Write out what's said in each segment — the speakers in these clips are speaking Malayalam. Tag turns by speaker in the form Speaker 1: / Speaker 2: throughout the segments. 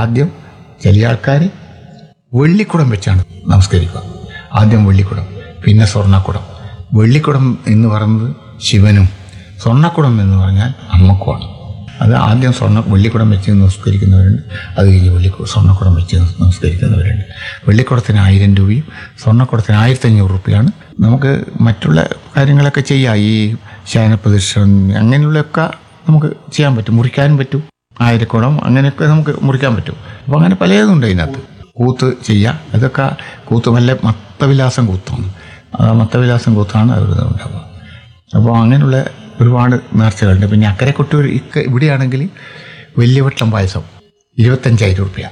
Speaker 1: ആദ്യം ചില ആൾക്കാർ വെള്ളിക്കുടം വെച്ചാണ് നമസ്കരിക്കുക ആദ്യം വെള്ളിക്കുടം പിന്നെ സ്വർണ്ണക്കുടം വെള്ളിക്കുടം എന്ന് പറയുന്നത് ശിവനും സ്വർണ്ണക്കുടം എന്ന് പറഞ്ഞാൽ അമ്മക്കുമാണ് അത് ആദ്യം സ്വർണ്ണ വെള്ളിക്കുടം വെച്ച് നമസ്കരിക്കുന്നവരുണ്ട് അത് കഴിഞ്ഞ് വെള്ളി സ്വർണ്ണക്കുടം വെച്ച് നമസ്കരിക്കുന്നവരുണ്ട് വെള്ളിക്കുടത്തിന് ആയിരം രൂപയും സ്വർണ്ണക്കുടത്തിന് ആയിരത്തി അഞ്ഞൂറ് രൂപയാണ് നമുക്ക് മറ്റുള്ള കാര്യങ്ങളൊക്കെ ചെയ്യാം ഈ ശയനപ്രദക്ഷിണം അങ്ങനെയുള്ളതൊക്കെ നമുക്ക് ചെയ്യാൻ പറ്റും മുറിക്കാനും പറ്റും ആയിരക്കുടം അങ്ങനെയൊക്കെ നമുക്ക് മുറിക്കാൻ പറ്റും അപ്പോൾ അങ്ങനെ പലതുണ്ട് അതിനകത്ത് കൂത്ത് ചെയ്യാം അതൊക്കെ കൂത്ത് വല്ല മത്തവിലാസം കൂത്താണ് ആ മത്തവിലാസം കൂത്താണ് അവർ ഉണ്ടാവുക അപ്പോൾ അങ്ങനെയുള്ള ഒരുപാട് നേർച്ചകളുണ്ട് പിന്നെ അക്കരെ കൊട്ടൂർ ഇക്ക ഇവിടെയാണെങ്കിൽ വലിയ വട്ടം പായസം ഇരുപത്തഞ്ചായിരം റുപ്യ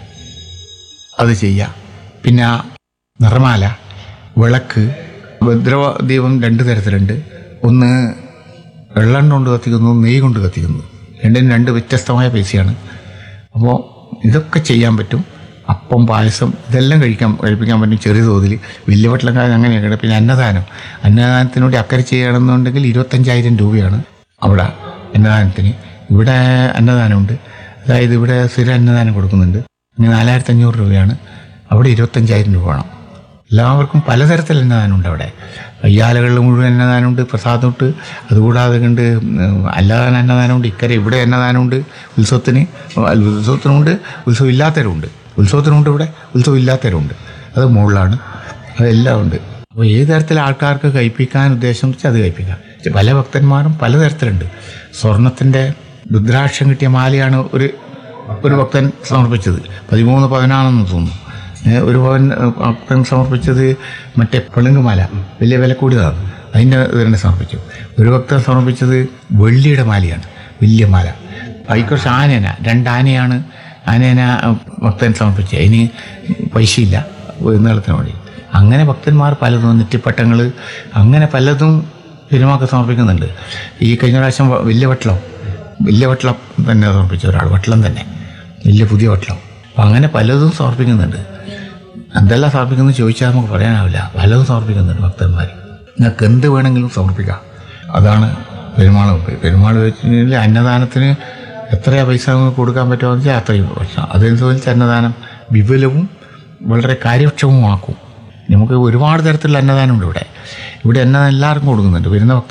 Speaker 1: അത് ചെയ്യാം പിന്നെ നിറമാല വിളക്ക് ഭദ്രദീപം രണ്ട് തരത്തിലുണ്ട് ഒന്ന് വെള്ളം കൊണ്ട് കത്തിക്കുന്നു നെയ്യ് കൊണ്ട് കത്തിക്കുന്നു രണ്ടിനും രണ്ട് വ്യത്യസ്തമായ പൈസയാണ് അപ്പോൾ ഇതൊക്കെ ചെയ്യാൻ പറ്റും അപ്പം പായസം ഇതെല്ലാം കഴിക്കാൻ കഴിപ്പിക്കാൻ പറ്റും ചെറിയ തോതിൽ വലിയ വട്ടലങ്കാലം അങ്ങനെയൊക്കെ പിന്നെ അന്നദാനം അന്നദാനത്തിനോട് അക്കരെ ചെയ്യണമെന്നുണ്ടെങ്കിൽ ഇരുപത്തഞ്ചായിരം രൂപയാണ് അവിടെ അന്നദാനത്തിന് ഇവിടെ അന്നദാനമുണ്ട് അതായത് ഇവിടെ സ്ഥിര അന്നദാനം കൊടുക്കുന്നുണ്ട് ഇനി നാലായിരത്തി അഞ്ഞൂറ് രൂപയാണ് അവിടെ ഇരുപത്തഞ്ചായിരം രൂപ വേണം എല്ലാവർക്കും പലതരത്തിൽ അന്നദാനമുണ്ട് അവിടെ അയ്യാലകളിൽ മുഴുവൻ അന്നദാനമുണ്ട് പ്രസാദമുണ്ട് അതുകൂടാതെ കണ്ട് അല്ലാതെ അന്നദാനമുണ്ട് ഇക്കരെ ഇവിടെ അന്നദാനമുണ്ട് ഉത്സവത്തിന് അല്ല, ഉത്സവത്തിനുമുണ്ട് ഉത്സവം ഇല്ലാത്തവരുണ്ട് ഉത്സവത്തിനുമുണ്ട് ഇവിടെ ഉത്സവം ഇല്ലാത്തവരുണ്ട് അത് മുകളിലാണ് അതെല്ലാം ഉണ്ട് അപ്പോൾ ഏത് തരത്തിലെ ആൾക്കാർക്ക് കഴിപ്പിക്കാൻ ഉദ്ദേശം വെച്ചാൽ അത് കഴിപ്പിക്കാം പക്ഷെ പല ഭക്തന്മാരും പലതരത്തിലുണ്ട് സ്വർണത്തിൻ്റെ രുദ്രാക്ഷം കിട്ടിയ മാലയാണ് ഒരു ഒരു ഭക്തൻ സമർപ്പിച്ചത് പതിമൂന്ന് പവനാണെന്ന് തോന്നുന്നു ഏ, ഒരു പവൻ ഏ, ഭക്തൻ സമർപ്പിച്ചത് മറ്റേ പെളുങ്കുമാല വലിയ വില കൂടിയതാണ് അതിൻ്റെ തന്നെ സമർപ്പിച്ചു ഒരു ഭക്തൻ സമർപ്പിച്ചത് വെള്ളിയുടെ മാലയാണ് വലിയ മാല അതിക്കുറിച്ച് ആനേന രണ്ട് ആനയാണ് ആനേന ഭക്തൻ സമർപ്പിച്ചത് അതിന് പൈസയില്ല നീളത്തിന് വേണ്ടി അങ്ങനെ ഭക്തന്മാർ പലതും നെറ്റിപ്പട്ടങ്ങൾ അങ്ങനെ പലതും പെരുമാക്ക് സമർപ്പിക്കുന്നുണ്ട് ഈ കഴിഞ്ഞ പ്രാവശ്യം വ- വലിയ വട്ടളം വലിയ വട്ടളം തന്നെ സമർപ്പിച്ച ഒരാൾ വട്ടളം തന്നെ വലിയ പുതിയ വട്ടളം അപ്പം അങ്ങനെ പലതും സമർപ്പിക്കുന്നുണ്ട് എന്തെല്ലാം സമർപ്പിക്കുന്നത് ചോദിച്ചാൽ നമുക്ക് പറയാനാവില്ല പലതും സമർപ്പിക്കുന്നുണ്ട് ഭക്തന്മാർ നിങ്ങൾക്ക് എന്ത് വേണമെങ്കിലും സമർപ്പിക്കാം അതാണ് പെരുമാൾ പെരുമാൾ വെച്ചിട്ടുണ്ടെങ്കിൽ അന്നദാനത്തിന് എത്രയാ പൈസ നമുക്ക് കൊടുക്കാൻ പറ്റുമോ വെച്ചാൽ അത്രയും പ്രശ്നം അതനുസരിച്ച് അന്നദാനം വിപുലവും വളരെ കാര്യക്ഷമവുമാക്കും നമുക്ക് ഒരുപാട് തരത്തിലുള്ള അന്നദാനമുണ്ട് ഇവിടെ ഇവിടെ അന്നദാനം എല്ലാവർക്കും കൊടുക്കുന്നുണ്ട് വരുന്ന ഭക്തർ